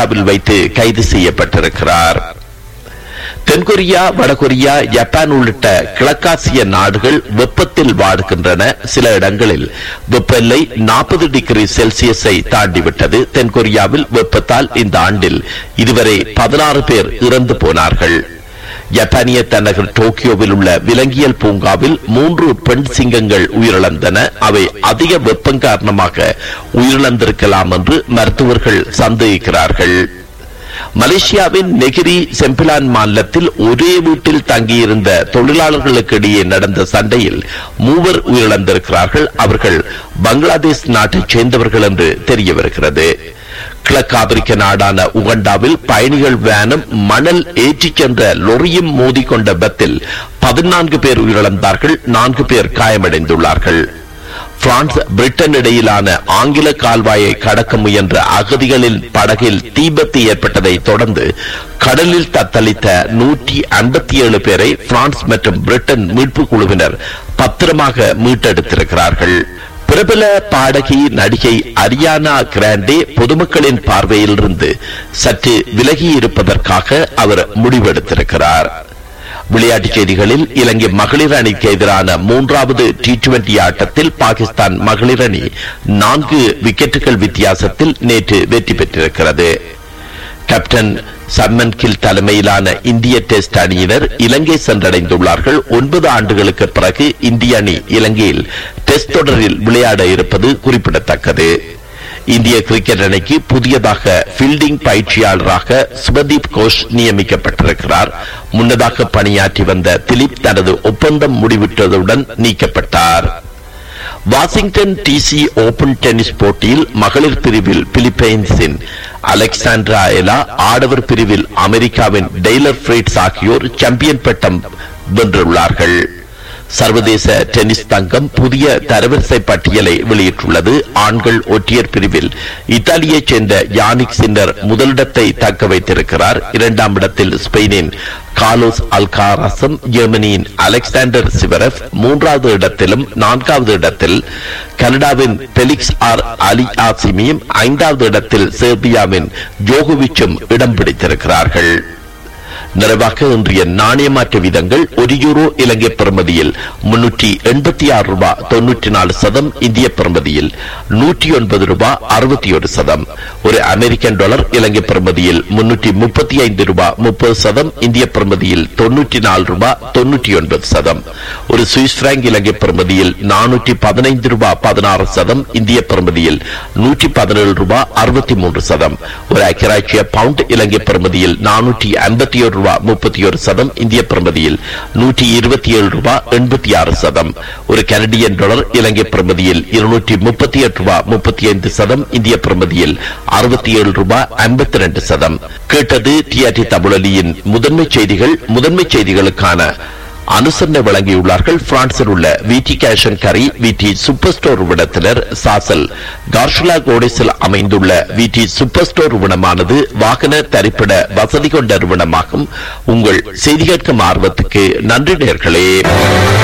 கொல்கத்தாவில் வைத்து கைது செய்யப்பட்டிருக்கிறார் தென்கொரியா வடகொரியா ஜப்பான் உள்ளிட்ட கிழக்காசிய நாடுகள் வெப்பத்தில் வாடுகின்றன சில இடங்களில் வெப்பநிலை நாற்பது டிகிரி செல்சியஸை தாண்டிவிட்டது தென்கொரியாவில் வெப்பத்தால் இந்த ஆண்டில் இதுவரை பதினாறு பேர் இறந்து போனார்கள் ஜப்பானிய தலைநகர் டோக்கியோவில் உள்ள விலங்கியல் பூங்காவில் மூன்று பெண் சிங்கங்கள் உயிரிழந்தன அவை அதிக வெப்பம் காரணமாக உயிரிழந்திருக்கலாம் என்று மருத்துவர்கள் சந்தேகிக்கிறார்கள் மலேசியாவின் நெகிரி செம்பிலான் மாநிலத்தில் ஒரே வீட்டில் தங்கியிருந்த தொழிலாளர்களுக்கு இடையே நடந்த சண்டையில் மூவர் உயிரிழந்திருக்கிறார்கள் அவர்கள் பங்களாதேஷ் நாட்டைச் சேர்ந்தவர்கள் என்று தெரிய வருகிறது கிழக்கு ஆப்பிரிக்க நாடான உகண்டாவில் பயணிகள் வேனும் மணல் ஏற்றிச் சென்ற லொரியும் மோதிக்கொண்ட விபத்தில் பதினான்கு பேர் உயிரிழந்தார்கள் நான்கு பேர் காயமடைந்துள்ளார்கள் பிரான்ஸ் பிரிட்டன் இடையிலான ஆங்கில கால்வாயை கடக்க முயன்ற அகதிகளின் படகில் தீபத்து ஏற்பட்டதை தொடர்ந்து கடலில் தத்தளித்த நூற்றி ஐம்பத்தி ஏழு பேரை பிரான்ஸ் மற்றும் பிரிட்டன் மீட்பு குழுவினர் பத்திரமாக மீட்டெடுத்திருக்கிறார்கள் பிரபல பாடகி நடிகை அரியானா கிராண்டே பொதுமக்களின் பார்வையிலிருந்து சற்று விலகி இருப்பதற்காக அவர் முடிவெடுத்திருக்கிறார் விளையாட்டுச் செய்திகளில் இலங்கை மகளிர் அணிக்கு எதிரான மூன்றாவது டி டுவெண்டி ஆட்டத்தில் பாகிஸ்தான் மகளிர் அணி நான்கு விக்கெட்டுகள் வித்தியாசத்தில் நேற்று வெற்றி பெற்றிருக்கிறது கேப்டன் சம்மன் கில் தலைமையிலான இந்திய டெஸ்ட் அணியினர் இலங்கை சென்றடைந்துள்ளார்கள் ஒன்பது ஆண்டுகளுக்கு பிறகு இந்திய அணி இலங்கையில் டெஸ்ட் தொடரில் விளையாட இருப்பது குறிப்பிடத்தக்கது இந்திய கிரிக்கெட் அணிக்கு புதியதாக ஃபீல்டிங் பயிற்சியாளராக சுபதீப் கோஷ் நியமிக்கப்பட்டிருக்கிறார் முன்னதாக பணியாற்றி வந்த திலீப் தனது ஒப்பந்தம் முடிவிட்டதுடன் நீக்கப்பட்டார் வாஷிங்டன் டிசி ஓபன் டென்னிஸ் போட்டியில் மகளிர் பிரிவில் பிலிப்பைன்ஸின் அலெக்சாண்ட்ரா எலா ஆடவர் பிரிவில் அமெரிக்காவின் டெய்லர் ஃபிரேட்ஸ் ஆகியோர் சாம்பியன் பட்டம் வென்றுள்ளார்கள் சர்வதேச டென்னிஸ் தங்கம் புதிய தரவரிசை பட்டியலை வெளியிட்டுள்ளது ஆண்கள் ஒற்றையர் பிரிவில் இத்தாலியைச் சேர்ந்த யானிக் சின்னர் முதலிடத்தை தக்க வைத்திருக்கிறார் இரண்டாம் இடத்தில் ஸ்பெயினின் காலோஸ் அல்காரசம் ஜெர்மனியின் அலெக்சாண்டர் சிவரப் மூன்றாவது இடத்திலும் நான்காவது இடத்தில் கனடாவின் பெலிக்ஸ் ஆர் அலி ஆசிமியும் ஐந்தாவது இடத்தில் செர்பியாவின் ஜோகோவிச்சும் இடம் பிடித்திருக்கிறார்கள் நிறைவாக இன்றைய நாணய மாற்று வீதங்கள் ஒரு யூரோ இலங்கை பெறுமதியில் முன்னூற்றி எண்பத்தி ஆறு ரூபாய் தொன்னூற்றி நாலு சதம் இந்திய பெறுமதியில் நூற்றி ஒன்பது ரூபாய் அறுபத்தி ஒரு சதம் ஒரு அமெரிக்கன் டாலர் இலங்கை பெறுமதியில் முன்னூற்றி முப்பத்தி ஐந்து ரூபாய் முப்பது சதம் இந்திய பெறுமதியில் தொன்னூற்றி நாலு ரூபாய் தொன்னூற்றி ஒன்பது சதம் ஒரு சுவிஸ் பிராங்க் இலங்கை பெறுமதியில் நானூற்றி பதினைந்து ரூபாய் பதினாறு சதம் இந்திய பெறுமதியில் நூற்றி பதினேழு ரூபாய் அறுபத்தி மூன்று சதம் ஒரு ஐக்கியராட்சிய பவுண்ட் இலங்கை பெறுமதியில் நானூற்றி ஐம்பத்தி ஒரு ரூபாய் முப்பத்தி ஒரு சதம் இந்திய பிரமதியில் நூற்றி இருபத்தி ஏழு ரூபாய் எண்பத்தி ஆறு சதம் ஒரு கனடியன் டாலர் இலங்கை பிரமதியில் இருநூற்றி முப்பத்தி எட்டு ரூபாய் முப்பத்தி ஐந்து சதம் இந்திய பிரமதியில் அறுபத்தி ஏழு ரூபாய் ஐம்பத்தி ரெண்டு சதம் கேட்டது டிஆர்டி தமிழொலியின் முதன்மை செய்திகள் முதன்மை செய்திகளுக்கான அனுசரணை வழங்கியுள்ளார்கள் பிரான்சில் உள்ள விடி கேஷன் கரி விடி சூப்பர் ஸ்டோர் விடத்தினர் சாசல் கார்ஷுலா கோடேஸில் அமைந்துள்ள விடி சூப்பர் ஸ்டோர் நிறுவனமானது வாகன தரிப்பிட வசதி கொண்ட நிறுவனமாகும் உங்கள் செய்தி கேட்கும் ஆர்வத்துக்கு நன்றி நேர்களே